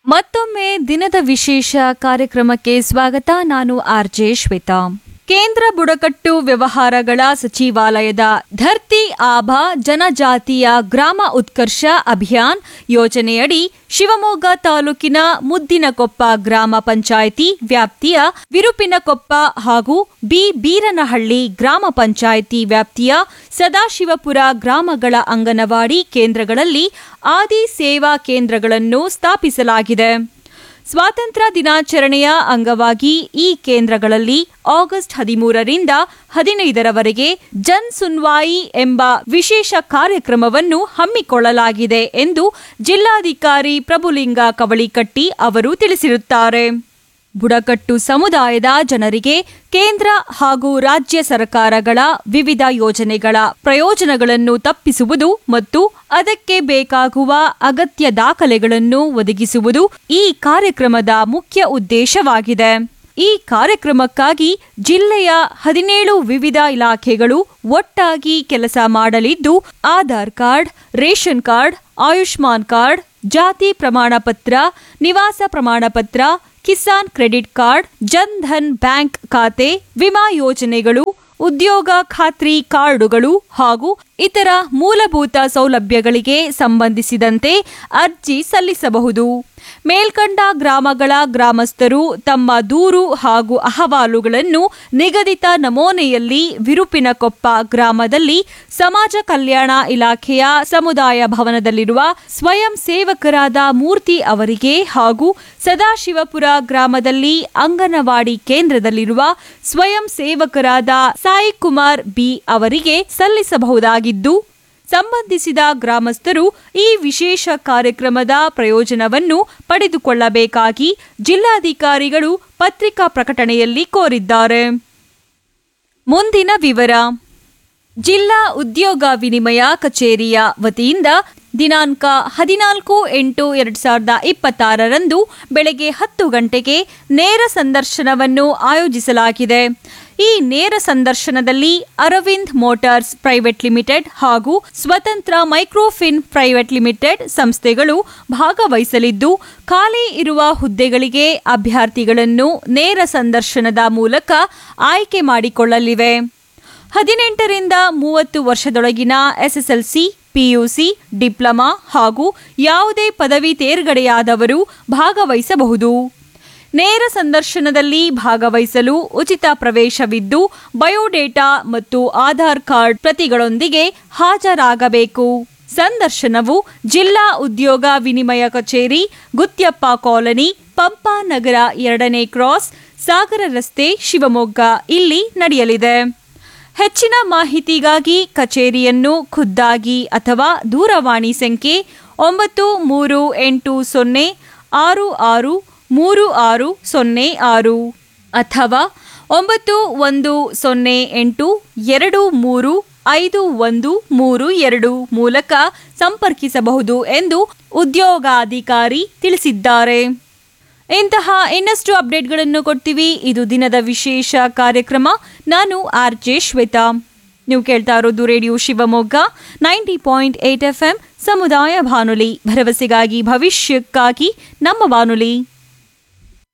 ಮತ್ತೊಮ್ಮೆ ದಿನದ ವಿಶೇಷ ಕಾರ್ಯಕ್ರಮಕ್ಕೆ ಸ್ವಾಗತ ನಾನು ಆರ್ಜೆ ಶ್ವೇತಾ ಕೇಂದ್ರ ಬುಡಕಟ್ಟು ವ್ಯವಹಾರಗಳ ಸಚಿವಾಲಯದ ಧರ್ತಿ ಆಭಾ ಜನಜಾತಿಯ ಗ್ರಾಮ ಉತ್ಕರ್ಷ ಅಭಿಯಾನ್ ಯೋಜನೆಯಡಿ ಶಿವಮೊಗ್ಗ ತಾಲೂಕಿನ ಮುದ್ದಿನಕೊಪ್ಪ ಗ್ರಾಮ ಪಂಚಾಯಿತಿ ವ್ಯಾಪ್ತಿಯ ವಿರುಪಿನಕೊಪ್ಪ ಹಾಗೂ ಬಿ ಬೀರನಹಳ್ಳಿ ಗ್ರಾಮ ಪಂಚಾಯಿತಿ ವ್ಯಾಪ್ತಿಯ ಸದಾಶಿವಪುರ ಗ್ರಾಮಗಳ ಅಂಗನವಾಡಿ ಕೇಂದ್ರಗಳಲ್ಲಿ ಆದಿ ಸೇವಾ ಕೇಂದ್ರಗಳನ್ನು ಸ್ಥಾಪಿಸಲಾಗಿದೆ ಸ್ವಾತಂತ್ರ್ಯ ದಿನಾಚರಣೆಯ ಅಂಗವಾಗಿ ಈ ಕೇಂದ್ರಗಳಲ್ಲಿ ಆಗಸ್ಟ್ ಹದಿಮೂರರಿಂದ ಹದಿನೈದರವರೆಗೆ ಜನ್ ಸುನ್ವಾಯಿ ಎಂಬ ವಿಶೇಷ ಕಾರ್ಯಕ್ರಮವನ್ನು ಹಮ್ಮಿಕೊಳ್ಳಲಾಗಿದೆ ಎಂದು ಜಿಲ್ಲಾಧಿಕಾರಿ ಪ್ರಭುಲಿಂಗ ಕವಳಿಕಟ್ಟಿ ಅವರು ತಿಳಿಸಿರುತ್ತಾರೆ ಬುಡಕಟ್ಟು ಸಮುದಾಯದ ಜನರಿಗೆ ಕೇಂದ್ರ ಹಾಗೂ ರಾಜ್ಯ ಸರ್ಕಾರಗಳ ವಿವಿಧ ಯೋಜನೆಗಳ ಪ್ರಯೋಜನಗಳನ್ನು ತಪ್ಪಿಸುವುದು ಮತ್ತು ಅದಕ್ಕೆ ಬೇಕಾಗುವ ಅಗತ್ಯ ದಾಖಲೆಗಳನ್ನು ಒದಗಿಸುವುದು ಈ ಕಾರ್ಯಕ್ರಮದ ಮುಖ್ಯ ಉದ್ದೇಶವಾಗಿದೆ ಈ ಕಾರ್ಯಕ್ರಮಕ್ಕಾಗಿ ಜಿಲ್ಲೆಯ ಹದಿನೇಳು ವಿವಿಧ ಇಲಾಖೆಗಳು ಒಟ್ಟಾಗಿ ಕೆಲಸ ಮಾಡಲಿದ್ದು Aadhaar card ration card Ayushman card ಜಾತಿ ಪ್ರಮಾಣ ಪತ್ರ ನಿವಾಸ ಪ್ರಮಾಣ ಪತ್ರ Kisan credit card Jan Dhan bank ಖಾತೆ ವಿಮಾ ಯೋಜನೆಗಳು ಉದ್ಯೋಗ ಖಾತ್ರಿ ಕಾರ್ಡುಗಳು ಹಾಗೂ ಇತರ ಮೂಲಭೂತ ಸೌಲಭ್ಯಗಳಿಗೆ ಸಂಬಂಧಿಸಿದಂತೆ ಅರ್ಜಿ ಸಲ್ಲಿಸಬಹುದು ಮೇಲ್ಕಂಡ ಗ್ರಾಮಗಳ ಗ್ರಾಮಸ್ಥರು ತಮ್ಮ ದೂರು ಹಾಗೂ ಅಹವಾಲುಗಳನ್ನು ನಿಗದಿತ ನಮೂನೆಯಲ್ಲಿ ವಿರುಪಿನಕೊಪ್ಪ ಗ್ರಾಮದಲ್ಲಿ ಸಮಾಜ ಕಲ್ಯಾಣ ಇಲಾಖೆಯ ಸಮುದಾಯ ಭವನದಲ್ಲಿರುವ ಸ್ವಯಂ ಸೇವಕರಾದ ಮೂರ್ತಿ ಅವರಿಗೆ ಹಾಗೂ ಸದಾಶಿವಪುರ ಗ್ರಾಮದಲ್ಲಿ ಅಂಗನವಾಡಿ ಕೇಂದ್ರದಲ್ಲಿರುವ ಸ್ವಯಂ ಸೇವಕರಾದ ಸಾಯಿ ಕುಮಾರ್ ಬಿ ಅವರಿಗೆ ಸಲ್ಲಿಸಬಹುದಾಗಿದ್ದು ಸಂಬಂಧಿಸಿದ ಗ್ರಾಮಸ್ಥರು ಈ ವಿಶೇಷ ಕಾರ್ಯಕ್ರಮದ ಪ್ರಯೋಜನವನ್ನು ಪಡೆದುಕೊಳ್ಳಬೇಕಾಗಿ ಜಿಲ್ಲಾಧಿಕಾರಿಗಳು ಪತ್ರಿಕಾ ಪ್ರಕಟಣೆಯಲ್ಲಿ ಕೋರಿದ್ದಾರೆ ಮುಂದಿನ ವಿವರ ಜಿಲ್ಲಾ ಉದ್ಯೋಗ ವಿನಿಮಯ ಕಚೇರಿಯ ವತಿಯಿಂದ ದಿನಾಂಕ ಹದಿನಾಲ್ಕು ಎಂಟು ಎರಡ್ ಸಾವಿರದ ಇಪ್ಪತ್ತಾರರಂದು ಬೆಳಗ್ಗೆ ಹತ್ತು ಗಂಟೆಗೆ ನೇರ ಸಂದರ್ಶನವನ್ನು ಆಯೋಜಿಸಲಾಗಿದೆ ಈ ನೇರ ಸಂದರ್ಶನದಲ್ಲಿ ಅರವಿಂದ್ ಮೋಟಾರ್ಸ್ ಪ್ರೈವೇಟ್ ಲಿಮಿಟೆಡ್ ಹಾಗೂ ಸ್ವತಂತ್ರ ಮೈಕ್ರೋಫಿನ್ ಪ್ರೈವೇಟ್ ಲಿಮಿಟೆಡ್ ಸಂಸ್ಥೆಗಳು ಭಾಗವಹಿಸಲಿದ್ದು ಖಾಲಿ ಇರುವ ಹುದ್ದೆಗಳಿಗೆ ಅಭ್ಯರ್ಥಿಗಳನ್ನು ನೇರ ಸಂದರ್ಶನದ ಮೂಲಕ ಆಯ್ಕೆ ಮಾಡಿಕೊಳ್ಳಲಿವೆ ಹದಿನೆಂಟರಿಂದ ಮೂವತ್ತು ವರ್ಷದೊಳಗಿನ ಎಸ್ಎಸ್ಎಲ್ಸಿ ಪಿಯುಸಿ ಡಿಪ್ಲೊಮಾ ಹಾಗೂ ಯಾವುದೇ ಪದವಿ ತೇರ್ಗಡೆಯಾದವರು ಭಾಗವಹಿಸಬಹುದು ನೇರ ಸಂದರ್ಶನದಲ್ಲಿ ಭಾಗವಹಿಸಲು ಉಚಿತ ಪ್ರವೇಶವಿದ್ದು ಬಯೋಡೇಟಾ ಮತ್ತು ಆಧಾರ್ ಕಾರ್ಡ್ ಪ್ರತಿಗಳೊಂದಿಗೆ ಹಾಜರಾಗಬೇಕು ಸಂದರ್ಶನವು ಜಿಲ್ಲಾ ಉದ್ಯೋಗ ವಿನಿಮಯ ಕಚೇರಿ ಗುತ್ಯಪ್ಪ ಕಾಲನಿ ಪಂಪಾ ನಗರ ಎರಡನೇ ಕ್ರಾಸ್ ಸಾಗರ ರಸ್ತೆ ಶಿವಮೊಗ್ಗ ಇಲ್ಲಿ ನಡೆಯಲಿದೆ ಹೆಚ್ಚಿನ ಮಾಹಿತಿಗಾಗಿ ಕಚೇರಿಯನ್ನು ಖುದ್ದಾಗಿ ಅಥವಾ ದೂರವಾಣಿ ಸಂಖ್ಯೆ ಒಂಬತ್ತು ಮೂರು ಎಂಟು ಸೊನ್ನೆ ಆರು ಆರು ಮೂರು ಆರು ಸೊನ್ನೆ ಆರು ಅಥವಾ ಒಂಬತ್ತು ಒಂದು ಸೊನ್ನೆ ಎಂಟು ಎರಡು ಮೂರು ಐದು ಒಂದು ಮೂರು ಎರಡು ಮೂಲಕ ಸಂಪರ್ಕಿಸಬಹುದು ಎಂದು ಉದ್ಯೋಗಾಧಿಕಾರಿ ತಿಳಿಸಿದ್ದಾರೆ ಇಂತಹ ಇನ್ನಷ್ಟು ಅಪ್ಡೇಟ್ಗಳನ್ನು ಕೊಡ್ತೀವಿ ಇದು ದಿನದ ವಿಶೇಷ ಕಾರ್ಯಕ್ರಮ ನಾನು ಆರ್ ಜೆ ಶ್ವೇತಾ ನೀವು ಕೇಳ್ತಾ ಇರೋದು radio Shivamogga ninety point eight F M ಸಮುದಾಯ ಬಾನುಲಿ ಭರವಸೆಗಾಗಿ ಭವಿಷ್ಯಕ್ಕಾಗಿ ನಮ್ಮ ಬಾನುಲಿ